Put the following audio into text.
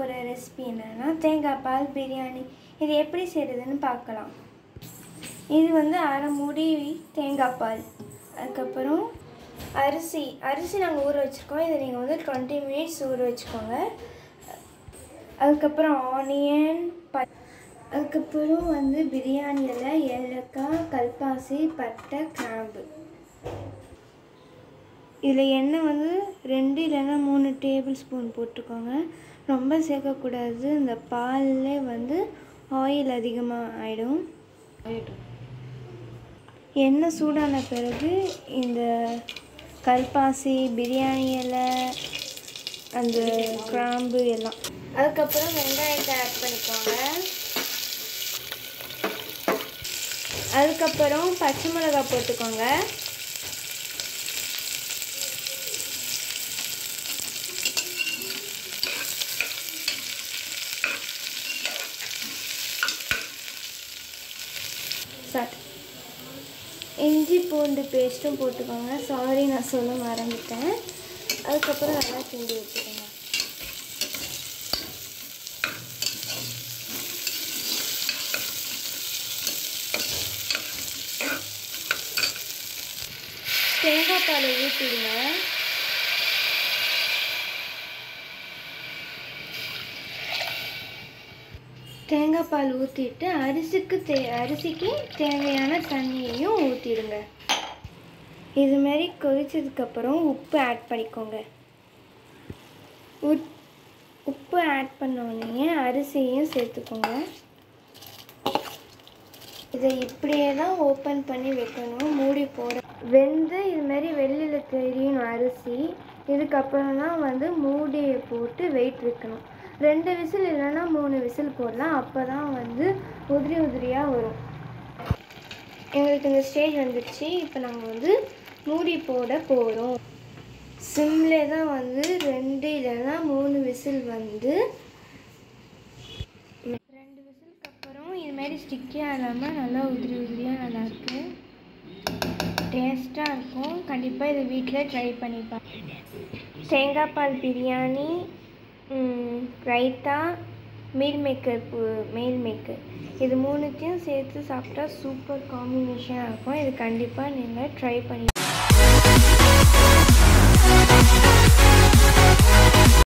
போகிற ரெசிபி என்னன்னா தேங்காய் பால் பிரியாணி இது எப்படி செய்கிறதுன்னு பார்க்கலாம் இது வந்து அரை மூடி தேங்காய் பால் அதுக்கப்புறம் அரிசி அரிசி நாங்கள் ஊற வச்சுருக்கோம் இதை நீங்கள் வந்து டுவெண்ட்டி மினிட்ஸ் ஊற வச்சுக்கோங்க அதுக்கப்புறம் ஆனியன் ப அதுக்கப்புறம் வந்து பிரியாணி இலை ஏலக்காய் கல்பாசி பட்டை கிராம்பு இதில் எண்ணெய் வந்து ரெண்டு இல்லைன்னா மூணு டேபிள் ஸ்பூன் போட்டுக்கோங்க ரொம்ப சேர்க்கக்கூடாது இந்த பால்லே வந்து ஆயில் அதிகமாக ஆகிடும் எண்ணெய் சூடான பிறகு இந்த கல்பாசி பிரியாணி இலை அந்த கிராம்பு எல்லாம் அதுக்கப்புறம் வெங்காயத்தை ஆட் பண்ணிக்கோங்க அதுக்கப்புறம் பச்சை மிளகாய் போட்டுக்கோங்க சார் இஞ்சி பூண்டு பேஸ்ட்டும் போட்டுக்கோங்க சாரி நான் சொல்ல மறந்துட்டேன் அதுக்கப்புறம் நல்லா கிண்டி வச்சுக்கோங்க தேங்காய் பால் ஊற்றிடுங்க தேங்காய் பால் ஊற்றிட்டு அரிசிக்கு தே அரிசிக்கு தேவையான தண்ணியையும் ஊற்றிடுங்க இதுமாரி கொதிச்சதுக்கப்புறம் உப்பு ஆட் பண்ணிக்கோங்க உப் உப்பு ஆட் பண்ண உடனே அரிசியையும் சேர்த்துக்கோங்க இதை இப்படியே தான் ஓப்பன் பண்ணி வைக்கணும் மூடி போட வெந்து இதுமாரி வெளியில் தெரியணும் அரிசி இதுக்கப்புறம் தான் வந்து மூடியை போட்டு வெயிட் வைக்கணும் ரெண்டு விசில் இல்லைன்னா மூணு விசில் போடலாம் அப்போ தான் வந்து உதிரி உதிரியாக வரும் எங்களுக்கு இந்த ஸ்டேஜ் வந்துடுச்சு இப்போ நாங்கள் வந்து மூடி போட போகிறோம் சிம்லே தான் வந்து ரெண்டு இல்லைன்னா மூணு விசில் வந்து ரெண்டு விசிலுக்கு அப்புறம் இது மாதிரி ஸ்டிக்கியாக இல்லாமல் நல்லா உதிரி உதிரியாக நல்லாயிருக்கு டேஸ்ட்டாக இருக்கும் கண்டிப்பாக இதை வீட்டில் ட்ரை பண்ணி பாருங்க தேங்காய் பால் பிரியாணி ம், raita meal maker meal maker இது மூணுத்தையும் சேர்த்து சாப்பிட்டா சூப்பர் காம்பினேஷனாக இருக்கும் இது கண்டிப்பாக நீங்கள் ட்ரை பண்ணி